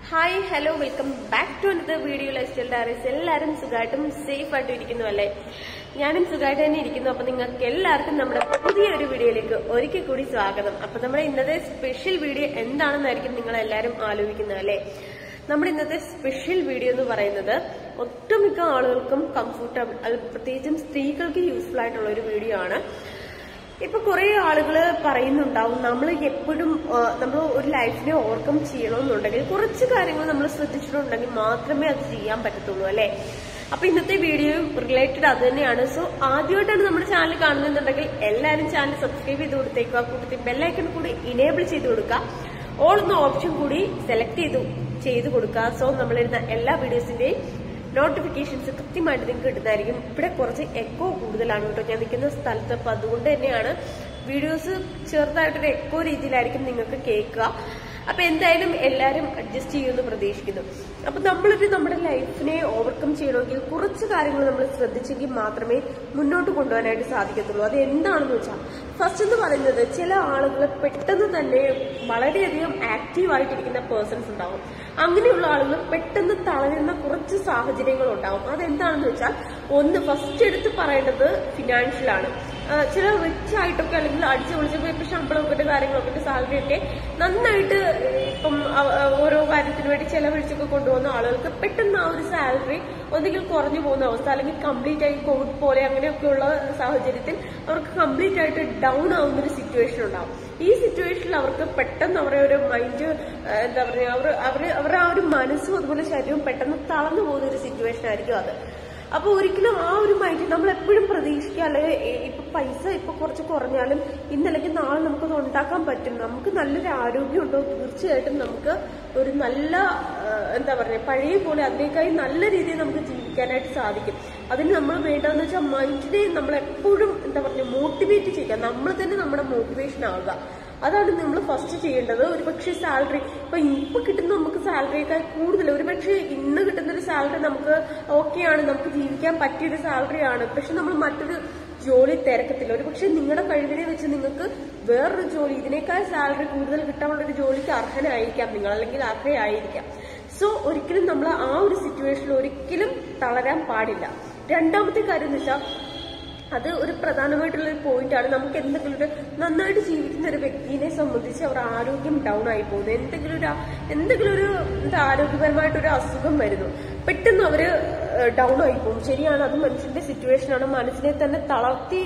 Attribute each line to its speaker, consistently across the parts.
Speaker 1: hi hello welcome back to another video lifestyle diaries എല്ലാവരും സുഖമായിട്ടും safe ആയിട്ടും ഇരിക്കുന്നു അല്ലേ ഞാനും സുഖമായിട്ട് തന്നെ ഇരിക്കുന്നു അപ്പൊ നിങ്ങൾക്ക് എല്ലാവർക്കും നമ്മുടെ പുതിയൊരു വീഡിയോയിലേക്ക് ഒരിക്കൽ കൂടി സ്വാഗതം അപ്പൊ നമ്മുടെ ഇന്നത്തെ സ്പെഷ്യൽ വീഡിയോ എന്താണെന്നായിരിക്കും നിങ്ങൾ എല്ലാവരും ആലോചിക്കുന്നത് അല്ലേ നമ്മുടെ ഇന്നത്തെ സ്പെഷ്യൽ വീഡിയോ എന്ന് പറയുന്നത് ഒട്ടുമിക്ക ആളുകൾക്കും കംഫർട്ടബിൾ അത് പ്രത്യേകിച്ചും സ്ത്രീകൾക്ക് യൂസ്ഫുൾ ആയിട്ടുള്ള ഒരു വീഡിയോ ആണ് ഇപ്പൊ കുറെ ആളുകൾ പറയുന്നുണ്ടാവും നമ്മൾ എപ്പോഴും നമ്മൾ ഒരു ലൈഫിനെ ഓവർകം ചെയ്യണമെന്നുണ്ടെങ്കിൽ കുറച്ച് കാര്യങ്ങൾ നമ്മൾ ശ്രദ്ധിച്ചിട്ടുണ്ടെങ്കിൽ മാത്രമേ അത് ചെയ്യാൻ പറ്റത്തുള്ളൂ അല്ലെ അപ്പൊ ഇന്നത്തെ വീഡിയോയും റിലേറ്റഡ് അത് തന്നെയാണ് സോ ആദ്യമായിട്ടാണ് നമ്മുടെ ചാനൽ കാണുന്നുണ്ടെങ്കിൽ എല്ലാവരും ചാനൽ സബ്സ്ക്രൈബ് ചെയ്ത് കൊടുത്തേക്കുക കൂട്ടത്തിൽ ബെല്ലൈക്കൺ കൂടി ഇനേബിൾ ചെയ്ത് കൊടുക്കുക ഓൾ എന്ന ഓപ്ഷൻ കൂടി സെലക്ട് ചെയ്ത് ചെയ്ത് കൊടുക്കുക സോ നമ്മളിരുന്ന എല്ലാ വീഡിയോസിന്റെയും നോട്ടിഫിക്കേഷൻസ് കൃത്യമായിട്ട് നിങ്ങൾക്ക് കിട്ടുന്നതായിരിക്കും ഇവിടെ കുറച്ച് എക്കോ കൂടുതലാണ് കേട്ടോ ഞാൻ നിൽക്കുന്ന സ്ഥലത്ത് അപ്പൊ അതുകൊണ്ട് തന്നെയാണ് വീഡിയോസ് ചെറുതായിട്ടൊരു എക്കോ രീതിയിലായിരിക്കും നിങ്ങൾക്ക് കേൾക്കുക അപ്പൊ എന്തായാലും എല്ലാവരും അഡ്ജസ്റ്റ് ചെയ്യുമെന്ന് പ്രതീക്ഷിക്കുന്നു അപ്പൊ നമ്മളൊരു നമ്മുടെ ലൈഫിനെ ഓവർകം ചെയ്യണമെങ്കിൽ കുറച്ച് കാര്യങ്ങൾ നമ്മൾ ശ്രദ്ധിച്ചെങ്കിൽ മാത്രമേ മുന്നോട്ട് കൊണ്ടുപോകാനായിട്ട് സാധിക്കത്തുള്ളൂ അത് എന്താണെന്ന് വെച്ചാൽ ഫസ്റ്റ് എന്ന് പറയുന്നത് ചില ആളുകൾ പെട്ടെന്ന് തന്നെ വളരെയധികം ആക്റ്റീവ് ആയിട്ടിരിക്കുന്ന പേഴ്സൺസ് ഉണ്ടാവും അങ്ങനെയുള്ള ആളുകൾ പെട്ടെന്ന് തളരുന്ന കുറച്ച് സാഹചര്യങ്ങൾ ഉണ്ടാവും അതെന്താണെന്ന് വെച്ചാൽ ഒന്ന് ഫസ്റ്റ് എടുത്ത് പറയേണ്ടത് ഫിനാൻഷ്യൽ ആണ് ചില റിച്ച് ആയിട്ടൊക്കെ അല്ലെങ്കിൽ അടിച്ചു പൊളിച്ചപ്പോ ഇപ്പൊ ശമ്പളമൊക്കെ കാര്യങ്ങളൊക്കെ സാലറി ഒക്കെ നന്നായിട്ട് ഇപ്പം ഓരോ കാര്യത്തിന് വേണ്ടി ചെലവഴിച്ചൊക്കെ കൊണ്ടുപോകുന്ന ആളുകൾക്ക് പെട്ടെന്ന് ആ ഒരു സാലറി ഒന്നുകിൽ കുറഞ്ഞു പോകുന്ന അവസ്ഥ അല്ലെങ്കിൽ കംപ്ലീറ്റ് ആയി കോവിഡ് പോലെ അങ്ങനെയൊക്കെയുള്ള സാഹചര്യത്തിൽ അവർക്ക് കംപ്ലീറ്റ് ആയിട്ട് ഡൗൺ ആവുന്ന ഒരു സിറ്റുവേഷൻ ഉണ്ടാവും ഈ സിറ്റുവേഷനിൽ അവർക്ക് പെട്ടെന്ന് അവരുടെ ഒരു മൈൻഡ് എന്താ പറയുക അവർ അവർ അവരുടെ ആ ഒരു മനസ്സും അതുപോലെ ശരീരവും പെട്ടെന്ന് തളർന്നു പോകുന്ന ഒരു സിറ്റുവേഷൻ ആയിരിക്കും അത് അപ്പൊ ഒരിക്കലും ആ ഒരു മൈൻഡ് നമ്മൾ എപ്പോഴും പ്രതീക്ഷിക്കുക അല്ലെങ്കിൽ ഇപ്പൊ പൈസ ഇപ്പൊ കുറച്ച് കുറഞ്ഞാലും ഇന്നല്ലെങ്കിൽ നാളെ നമുക്കത് ഉണ്ടാക്കാൻ പറ്റും നമുക്ക് നല്ലൊരു ആരോഗ്യം ഉണ്ടോ തീർച്ചയായിട്ടും നമുക്ക് ഒരു നല്ല എന്താ പറയുക പഴയ പോലെ അതിനേക്കായി നല്ല രീതിയിൽ നമുക്ക് ജീവിക്കാനായിട്ട് സാധിക്കും അതിന് നമ്മൾ വേണ്ടതെന്ന് വെച്ചാൽ മൈൻഡിനെ നമ്മൾ എപ്പോഴും എന്താ പറയുക മോട്ടിവേറ്റ് ചെയ്യുക നമ്മൾ തന്നെ നമ്മുടെ മോട്ടിവേഷൻ ആവുക അതാണ് നമ്മൾ ഫസ്റ്റ് ചെയ്യേണ്ടത് ഒരുപക്ഷെ സാലറി ഇപ്പൊ ഇപ്പൊ കിട്ടുന്ന നമുക്ക് സാലറിയേക്കാൾ കൂടുതൽ ഒരുപക്ഷെ ഇന്ന് കിട്ടുന്ന ഒരു സാലറി നമുക്ക് ഓക്കെയാണ് നമുക്ക് ജീവിക്കാൻ പറ്റിയൊരു സാലറിയാണ് പക്ഷെ നമ്മൾ മറ്റൊരു ജോലി തിരക്കത്തില്ല ഒരുപക്ഷെ നിങ്ങളുടെ കഴിവിനെ വെച്ച് നിങ്ങൾക്ക് വേറൊരു ജോലി ഇതിനേക്കാൾ സാലറി കൂടുതൽ കിട്ടാനുള്ള ഒരു ജോലിക്ക് അർഹനായിരിക്കാം നിങ്ങൾ അല്ലെങ്കിൽ അർഹയായിരിക്കാം സോ ഒരിക്കലും നമ്മൾ ആ ഒരു സിറ്റുവേഷനിൽ ഒരിക്കലും തളരാൻ പാടില്ല രണ്ടാമത്തെ കാര്യം എന്ന് വെച്ചാൽ അത് ഒരു പ്രധാനമായിട്ടുള്ള ഒരു പോയിന്റ് ആണ് നമുക്ക് എന്തെങ്കിലും ഒരു നന്നായിട്ട് ജീവിക്കുന്ന ഒരു വ്യക്തിനെ സംബന്ധിച്ച് അവർ ആരോഗ്യം ഡൗൺ ആയി പോകുന്നു എന്തെങ്കിലും ഒരു എന്തെങ്കിലും ഒരു എന്താ ആരോഗ്യപരമായിട്ടൊരു അസുഖം വരുന്നു പെട്ടെന്ന് അവര് ഡൗൺ ആയി പോകും ശരിയാണ് അത് മനുഷ്യന്റെ സിറ്റുവേഷൻ ആണ് മനസ്സിനെ തന്നെ തളർത്തി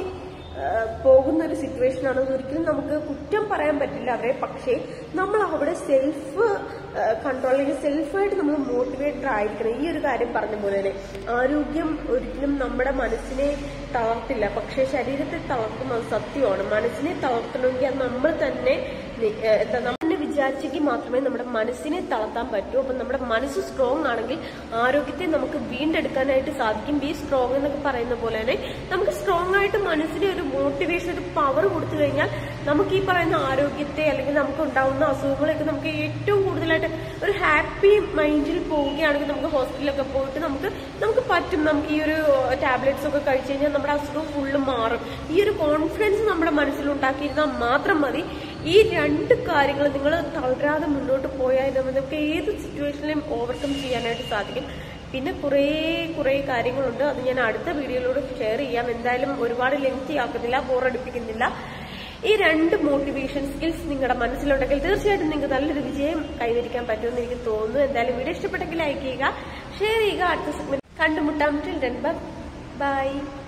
Speaker 1: പോകുന്ന ഒരു സിറ്റുവേഷൻ ആണ് ഒരിക്കലും നമുക്ക് കുറ്റം പറയാൻ പറ്റില്ല അവരെ പക്ഷേ നമ്മൾ അവിടെ സെൽഫ് കൺട്രോൾ അല്ലെങ്കിൽ സെൽഫായിട്ട് നമ്മൾ മോട്ടിവേറ്റഡ് ആയിരിക്കണം ഈ ഒരു കാര്യം പറഞ്ഞ പോലെ തന്നെ ആരോഗ്യം ഒരിക്കലും നമ്മുടെ മനസ്സിനെ തളർത്തില്ല പക്ഷേ ശരീരത്തെ തളർത്തും അത് സത്യമാണ് മനസ്സിനെ തളർത്തണമെങ്കിൽ അത് നമ്മൾ തന്നെ എന്താ നമ്മൾ വിചാരിച്ചെങ്കിൽ മാത്രമേ നമ്മുടെ മനസ്സിനെ തളർത്താൻ പറ്റൂ അപ്പം നമ്മുടെ മനസ്സ് സ്ട്രോങ് ആണെങ്കിൽ ആരോഗ്യത്തെ നമുക്ക് വീണ്ടെടുക്കാനായിട്ട് സാധിക്കും ബി സ്ട്രോങ് എന്നൊക്കെ പറയുന്ന പോലെ തന്നെ നമുക്ക് സ്ട്രോങ് ആയിട്ട് മനസ്സിന് ഒരു മോട്ടിവേഷൻ ഒരു പവർ കൊടുത്തു കഴിഞ്ഞാൽ നമുക്ക് ഈ പറയുന്ന ആരോഗ്യത്തെ അല്ലെങ്കിൽ നമുക്ക് ഉണ്ടാവുന്ന അസുഖങ്ങളൊക്കെ നമുക്ക് ഏറ്റവും കൂടുതലായിട്ട് ഒരു ഹാപ്പി മൈൻഡിൽ പോവുകയാണെങ്കിൽ നമുക്ക് ഹോസ്പിറ്റലിലൊക്കെ പോയിട്ട് നമുക്ക് നമുക്ക് പറ്റും നമുക്ക് ഈ ഒരു ടാബ്ലറ്റ്സ് ഒക്കെ കഴിച്ചു കഴിഞ്ഞാൽ നമ്മുടെ അസുഖം ഫുള്ള് മാറും ഈ ഒരു കോൺഫിഡൻസ് നമ്മുടെ മനസ്സിൽ ഉണ്ടാക്കിയിരുന്നാൽ മാത്രം മതി ഈ രണ്ട് കാര്യങ്ങൾ നിങ്ങൾ തളരാതെ മുന്നോട്ട് പോയാൽ നമുക്ക് ഏത് സിറ്റുവേഷനിലും ഓവർകം ചെയ്യാനായിട്ട് സാധിക്കും പിന്നെ കുറേ കുറേ കാര്യങ്ങളുണ്ട് അത് ഞാൻ അടുത്ത വീഡിയോയിലൂടെ ഷെയർ ചെയ്യാം എന്തായാലും ഒരുപാട് ലെങ്തി ആക്കുന്നില്ല ബോറടിപ്പിക്കുന്നില്ല ഈ രണ്ട് മോട്ടിവേഷൻ സ്കിൽസ് നിങ്ങളുടെ മനസ്സിലുണ്ടെങ്കിൽ തീർച്ചയായിട്ടും നിങ്ങൾക്ക് നല്ലൊരു വിജയം കൈവരിക്കാൻ പറ്റുമെന്ന് എനിക്ക് തോന്നുന്നു എന്തായാലും വീഡിയോ ഇഷ്ടപ്പെട്ടെങ്കിൽ ലൈക്ക് ചെയ്യുക ഷെയർ ചെയ്യുക അടുത്ത സെഗ്മെന്റ് കണ്ടുമുട്ടാം ബൈ